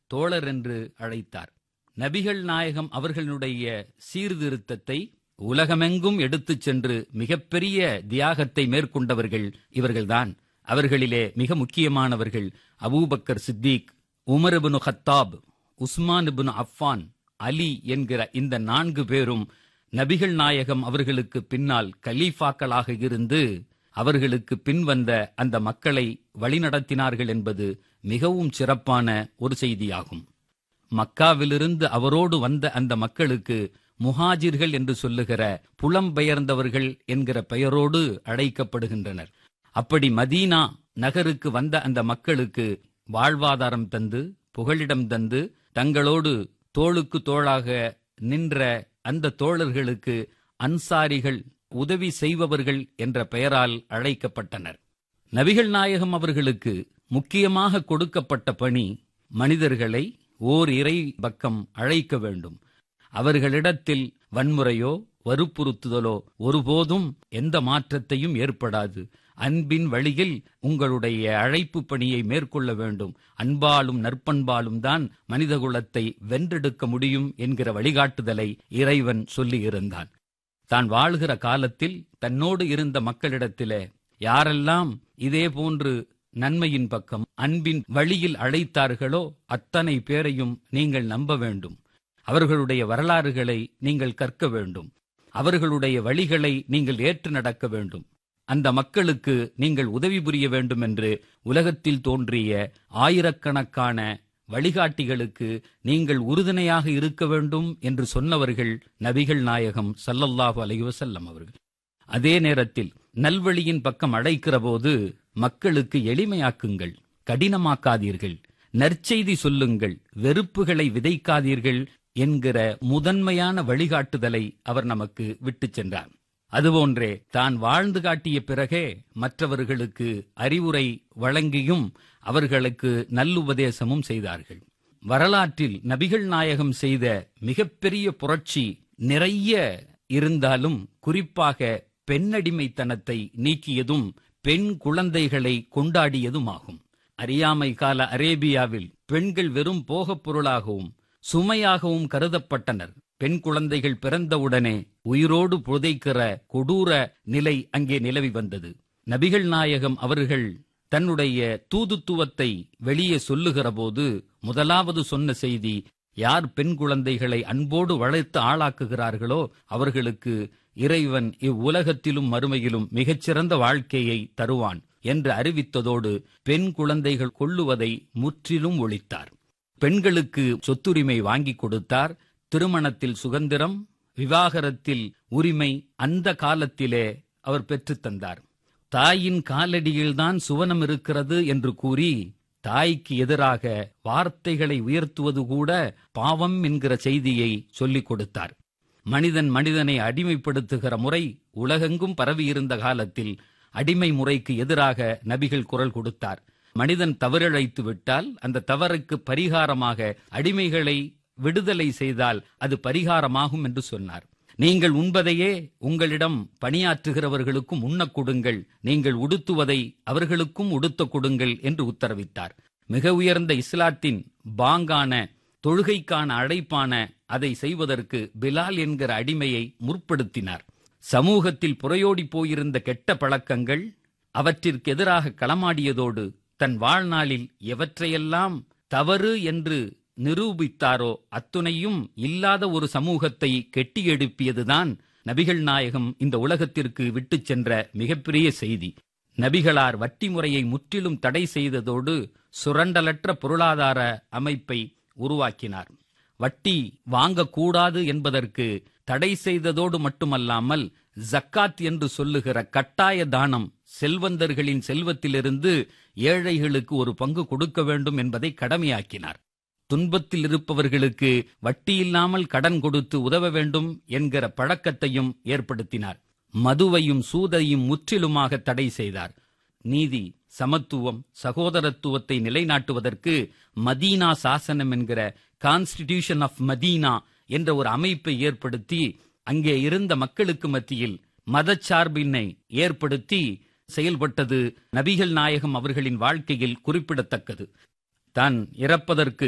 தோழர் என்று அழைத்தார் நபிகள் நாயகம் அவர்களுடைய சீர்திருத்தத்தை உலகமெங்கும் எடுத்துச் சென்று மிகப்பெரிய தியாகத்தை மேற்கொண்டவர்கள் இவர்கள்தான் அவர்களிலே மிக முக்கியமானவர்கள் Abu Bakr Siddique Umar ibn Khattab Uthman ibn Affan Ali என்கிற இந்த நான்கு பேரும் நபிகள் நாயகம் அவர்களுக்கு பின்னால் கலீஃபாக்களாக இருந்து அவர்களுக்கு பின்வந்த அந்த மக்களை வழிநடத்தினார்கள் என்பது மிகவும் சிறப்பான ஒரு செய்தியாகும் மக்காவிலிருந்து அவரோடு வந்த அந்த மக்களுக்கு முஹாஜிர்கள் என்று சொல்லுகிற புலம்பெயர்ந்தவர்கள் என்கிற பெயரோடு அழைக்கப்படுகின்றனர் அப்படி மதீனா நகருக்கு வந்த அந்த மக்களுக்கு வாழ்வாதாரம் தந்து புகலிடம் தந்து தங்களோடு தோளுக்கு தோளாக நின்ற அந்த தோழர்களுக்கு அன்சாரிகள் உதவி செய்பவர்கள் என்ற பெயரால் அழைக்கப்பட்டனர் நபிகள் நாயகம் அவர்களுக்கு முக்கியமாக கொடுக்கப்பட்ட பணி மனிதர்களை ஓர் இறை பக்கம் அழைக்க வேண்டும் அவர்களிடத்தில் வன்முறையோ வற்புறுத்துதலோ ஒருபோதும் எந்த மாற்றத்தையும் ஏற்படாது அன்பின் வழியில் உங்களுடைய அழைப்பு பணியை மேற்கொள்ள வேண்டும் அன்பாலும் நற்பண்பாலும் தான் மனிதகுலத்தை வென்றெடுக்க முடியும் என்கிற வழிகாட்டுதலை இறைவன் சொல்லியிருந்தான் தான் வாழ்கிற காலத்தில் தன்னோடு இருந்த மக்களிடத்திலே யாரெல்லாம் இதே போன்று நன்மையின் பக்கம் அன்பின் வழியில் அழைத்தார்களோ அத்தனை பேரையும் நீங்கள் நம்ப வேண்டும் அவர்களுடைய வரலாறுகளை நீங்கள் கற்க வேண்டும் அவர்களுடைய வழிகளை நீங்கள் ஏற்று நடக்க வேண்டும் அந்த மக்களுக்கு நீங்கள் உதவி புரிய வேண்டும் என்று உலகத்தில் தோன்றிய ஆயிரக்கணக்கான வழிகாட்டிகளுக்கு நீங்கள் உறுதுணையாக இருக்க வேண்டும் என்று சொன்னவர்கள் நபிகள் நாயகம் சல்லல்லாஹு அலைஹி வஸல்லம் அவர்கள் அதே நேரத்தில் நல்வழியின் பக்கம் அழைக்கிற போது மக்களுக்கு எளிமையாக்குங்கள் கடினமாக்காதீர்கள் நற்செய்தி சொல்லுங்கள் வெறுப்புகளை விதைக்காதீர்கள் என்கிற முதன்மையான வழிகாட்டுதலை அவர் நமக்கு விட்டுச் சென்றார் அதுபோன்றே தான் வாழ்ந்து காட்டிய பிறகே மற்றவர்களுக்கு அறிவுரை வழங்கியும் அவர்களுக்கு நல்லுபதேசமும் செய்தார்கள் வரலாற்றில் நபிகள் நாயகம் செய்த மிகப்பெரிய புரட்சி நிறைய இருந்தாலும் குறிப்பாக பெண்ணடிமைத்தனத்தை நீக்கியதும் பெண் குழந்தைகளை கொண்டாடியதுமாகும் அறியாமை கால அரேபியாவில் பெண்கள் வெறும் போகப் பொருளாகவும் சுமையாகவும் கருதப்பட்டனர் பெண் குழந்தைகள் பிறந்தவுடனே உயிரோடு புதைக்கிற கொடூர நிலை அங்கே நிலவி வந்தது நபிகள் நாயகம் அவர்கள் தன்னுடைய தூதுத்துவத்தை வெளியே சொல்லுகிற போது முதலாவது சொன்ன செய்தி யார் பெண் குழந்தைகளை அன்போடு வளர்த்து ஆளாக்குகிறார்களோ அவர்களுக்கு இறைவன் இவ்வுலகத்திலும் மறுமையிலும் மிகச்சிறந்த வாழ்க்கையை தருவான் என்று அறிவித்ததோடு பெண் குழந்தைகள் கொள்ளுவதை முற்றிலும் ஒழித்தார் பெண்களுக்கு சொத்துரிமை வாங்கி கொடுத்தார் திருமணத்தில் சுதந்திரம் விவாகரத்தில் உரிமை அந்த காலத்திலே அவர் பெற்றுத் தந்தார் தாயின் காலடியில்தான் சுவனம் இருக்கிறது என்று கூறி தாய்க்கு எதிராக வார்த்தைகளை உயர்த்துவது கூட பாவம் என்கிற செய்தியை சொல்லிக் கொடுத்தார் மனிதன் மனிதனை அடிமைப்படுத்துகிற முறை உலகெங்கும் பரவியிருந்த காலத்தில் அடிமை முறைக்கு எதிராக நபிகள் குரல் கொடுத்தார் மனிதன் தவறிழைத்து விட்டால் அந்த தவறுக்கு பரிகாரமாக அடிமைகளை விடுதலை செய்தால் அது பரிகாரமாகும் என்று சொன்னார் நீங்கள் உண்பதையே உங்களிடம் பணியாற்றுகிறவர்களுக்கும் உண்ணக் கொடுங்கள் நீங்கள் உடுத்துவதை அவர்களுக்கும் உடுத்த கொடுங்கள் என்று உத்தரவிட்டார் மிக உயர்ந்த இஸ்லாத்தின் பாங்கான தொழுகைக்கான அழைப்பான அதை செய்வதற்கு பிலால் என்கிற அடிமையை முற்படுத்தினார் சமூகத்தில் புறையோடி போயிருந்த கெட்ட பழக்கங்கள் அவற்றிற்கு எதிராக களமாடியதோடு தன் வாழ்நாளில் எவற்றையெல்லாம் தவறு என்று நிரூபித்தாரோ அத்துணையும் இல்லாத ஒரு சமூகத்தை கெட்டி எழுப்பியதுதான் நபிகள் நாயகம் இந்த உலகத்திற்கு விட்டுச் சென்ற மிகப்பெரிய செய்தி நபிகளார் வட்டி முறையை முற்றிலும் தடை செய்ததோடு சுரண்டலற்ற பொருளாதார அமைப்பை உருவாக்கினார் வட்டி வாங்கக்கூடாது என்பதற்கு தடை செய்ததோடு மட்டுமல்லாமல் ஜக்காத் என்று சொல்லுகிற கட்டாய தானம் செல்வந்தர்களின் செல்வத்திலிருந்து ஏழைகளுக்கு ஒரு பங்கு கொடுக்க வேண்டும் என்பதை கடமையாக்கினார் துன்பத்தில் இருப்பவர்களுக்கு வட்டி இல்லாமல் கடன் கொடுத்து உதவ வேண்டும் என்கிற பழக்கத்தையும் ஏற்படுத்தினார் மதுவையும் சூதையும் முற்றிலுமாக தடை செய்தார் நீதி சமத்துவம் சகோதரத்துவத்தை நிலைநாட்டுவதற்கு மதீனா சாசனம் என்கிற கான்ஸ்டிடியூஷன் ஆஃப் மதீனா என்ற ஒரு அமைப்பை ஏற்படுத்தி அங்கே இருந்த மக்களுக்கு மத்தியில் மதச்சார்பினை ஏற்படுத்தி செயல்பட்டது நபிகள் நாயகம் அவர்களின் வாழ்க்கையில் குறிப்பிடத்தக்கது தான் இறப்பதற்கு